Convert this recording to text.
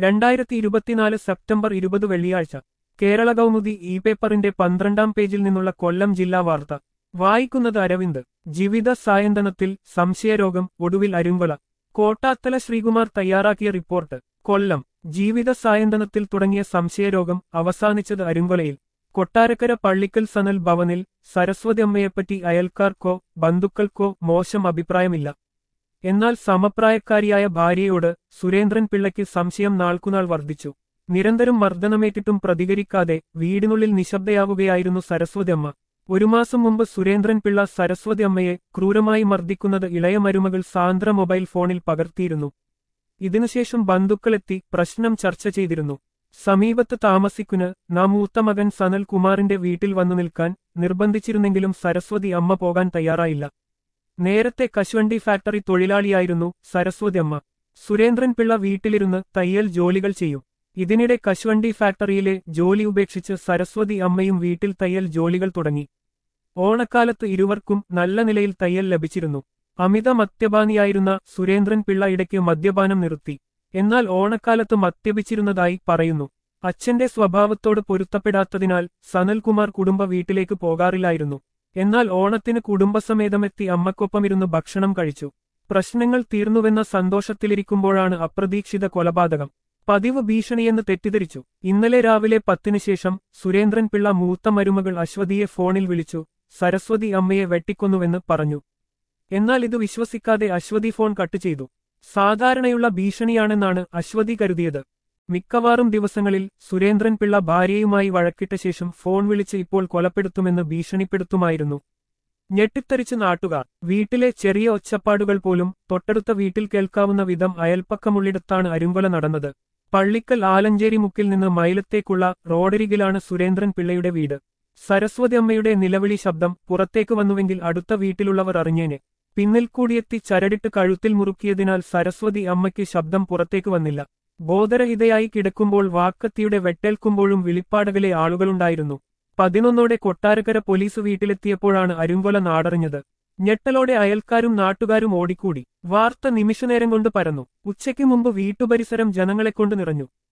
രണ്ടായിരത്തി ഇരുപത്തിനാല് സെപ്റ്റംബർ ഇരുപത് വെള്ളിയാഴ്ച കേരള കൗമുദി ഇ പേപ്പറിന്റെ പന്ത്രണ്ടാം പേജിൽ നിന്നുള്ള കൊല്ലം ജില്ലാ വാർത്ത വായിക്കുന്നത് അരവിന്ദ് ജീവിത സായന്തനത്തിൽ സംശയരോഗം ഒടുവിൽ അരുങ്കൊല കോട്ടാത്തല ശ്രീകുമാർ തയ്യാറാക്കിയ റിപ്പോർട്ട് കൊല്ലം ജീവിത സായന്തനത്തിൽ തുടങ്ങിയ സംശയരോഗം അവസാനിച്ചത് അരുങ്കൊലയിൽ കൊട്ടാരക്കര പള്ളിക്കൽ സനൽ ഭവനിൽ സരസ്വതി അമ്മയെപ്പറ്റി അയൽക്കാർക്കോ ബന്ധുക്കൾക്കോ മോശം അഭിപ്രായമില്ല എന്നാൽ സമപ്രായക്കാരിയായ ഭാര്യയോട് സുരേന്ദ്രൻ പിള്ളയ്ക്ക് സംശയം നാൾക്കുനാൾ വർദ്ധിച്ചു നിരന്തരം മർദ്ദനമേറ്റിട്ടും പ്രതികരിക്കാതെ വീടിനുള്ളിൽ നിശബ്ദയാവുകയായിരുന്നു സരസ്വതി അമ്മ ഒരു മാസം മുമ്പ് സുരേന്ദ്രൻ പിള്ള സരസ്വതി അമ്മയെ ക്രൂരമായി മർദ്ദിക്കുന്നത് ഇളയ മരുമകൾ സാന്ദ്ര മൊബൈൽ ഫോണിൽ പകർത്തിയിരുന്നു ഇതിനുശേഷം ബന്ധുക്കളെത്തി പ്രശ്നം ചർച്ച ചെയ്തിരുന്നു സമീപത്ത് താമസിക്കുന്ന നാ മൂത്ത മകൻ സനൽ കുമാറിന്റെ വീട്ടിൽ വന്നു നിൽക്കാൻ നിർബന്ധിച്ചിരുന്നെങ്കിലും സരസ്വതി അമ്മ പോകാൻ തയ്യാറായില്ല നേരത്തെ കശുവണ്ടി ഫാക്ടറി തൊഴിലാളിയായിരുന്നു സരസ്വതി അമ്മ സുരേന്ദ്രൻ പിള്ള വീട്ടിലിരുന്ന് തയ്യൽ ജോലികൾ ചെയ്യും ഇതിനിടെ കശുവണ്ടി ഫാക്ടറിയിലെ ജോലി ഉപേക്ഷിച്ച് സരസ്വതി അമ്മയും വീട്ടിൽ തയ്യൽ ജോലികൾ തുടങ്ങി ഓണക്കാലത്ത് ഇരുവർക്കും നല്ല നിലയിൽ തയ്യൽ ലഭിച്ചിരുന്നു അമിത മദ്യപാനിയായിരുന്ന സുരേന്ദ്രൻ പിള്ള ഇടയ്ക്ക് മദ്യപാനം നിർത്തി എന്നാൽ ഓണക്കാലത്ത് മദ്യപിച്ചിരുന്നതായി പറയുന്നു അച്ഛന്റെ സ്വഭാവത്തോട് പൊരുത്തപ്പെടാത്തതിനാൽ സനൽകുമാർ കുടുംബ വീട്ടിലേക്ക് പോകാറില്ലായിരുന്നു എന്നാൽ ഓണത്തിന് കുടുംബസമേതമെത്തി അമ്മക്കൊപ്പമിരുന്ന് ഭക്ഷണം കഴിച്ചു പ്രശ്നങ്ങൾ തീർന്നുവെന്ന സന്തോഷത്തിലിരിക്കുമ്പോഴാണ് അപ്രതീക്ഷിത കൊലപാതകം പതിവ് ഭീഷണിയെന്ന് തെറ്റിദ്ധരിച്ചു ഇന്നലെ രാവിലെ പത്തിനു ശേഷം സുരേന്ദ്രൻ പിള്ള മൂത്ത മരുമകൾ അശ്വതിയെ ഫോണിൽ വിളിച്ചു സരസ്വതി അമ്മയെ വെട്ടിക്കൊന്നുവെന്ന് പറഞ്ഞു എന്നാൽ ഇത് വിശ്വസിക്കാതെ അശ്വതി ഫോൺ കട്ട് ചെയ്തു സാധാരണയുള്ള ഭീഷണിയാണെന്നാണ് അശ്വതി കരുതിയത് മിക്കവാറും ദിവസങ്ങളിൽ സുരേന്ദ്രൻ പിള്ള ഭാര്യയുമായി വഴക്കിട്ട ശേഷം ഫോൺ വിളിച്ച് ഇപ്പോൾ കൊലപ്പെടുത്തുമെന്ന് ഭീഷണിപ്പെടുത്തുമായിരുന്നു ഞെട്ടിത്തരിച്ച് നാട്ടുകാർ വീട്ടിലെ ചെറിയ ഒച്ചപ്പാടുകൾ പോലും തൊട്ടടുത്ത വീട്ടിൽ കേൾക്കാവുന്ന വിധം അയൽപ്പക്കമുള്ളിടത്താണ് അരുങ്കൊല നടന്നത് പള്ളിക്കൽ ആലഞ്ചേരി മുക്കിൽ നിന്ന് മൈലത്തേക്കുള്ള റോഡരികിലാണ് സുരേന്ദ്രൻ പിള്ളയുടെ വീട് സരസ്വതി അമ്മയുടെ നിലവിളി ശബ്ദം പുറത്തേക്ക് വന്നുവെങ്കിൽ അടുത്ത വീട്ടിലുള്ളവർ അറിഞ്ഞേനെ പിന്നിൽ കൂടിയെത്തി ചരടിട്ട് കഴുത്തിൽ മുറുക്കിയതിനാൽ സരസ്വതി അമ്മയ്ക്ക് ശബ്ദം പുറത്തേക്ക് വന്നില്ല ബോധരഹിതയായി കിടക്കുമ്പോൾ വാക്കത്തിയുടെ വെട്ടേൽക്കുമ്പോഴും വിളിപ്പാടകലെ ആളുകളുണ്ടായിരുന്നു പതിനൊന്നോടെ കൊട്ടാരക്കര പോലീസ് വീട്ടിലെത്തിയപ്പോഴാണ് അരുങ്കൊല നാടറിഞ്ഞത് ഞെട്ടലോടെ അയൽക്കാരും നാട്ടുകാരും ഓടിക്കൂടി വാർത്ത നിമിഷനേരം കൊണ്ട് പരന്നു ഉച്ചയ്ക്ക് മുമ്പ് വീട്ടുപരിസരം ജനങ്ങളെക്കൊണ്ട് നിറഞ്ഞു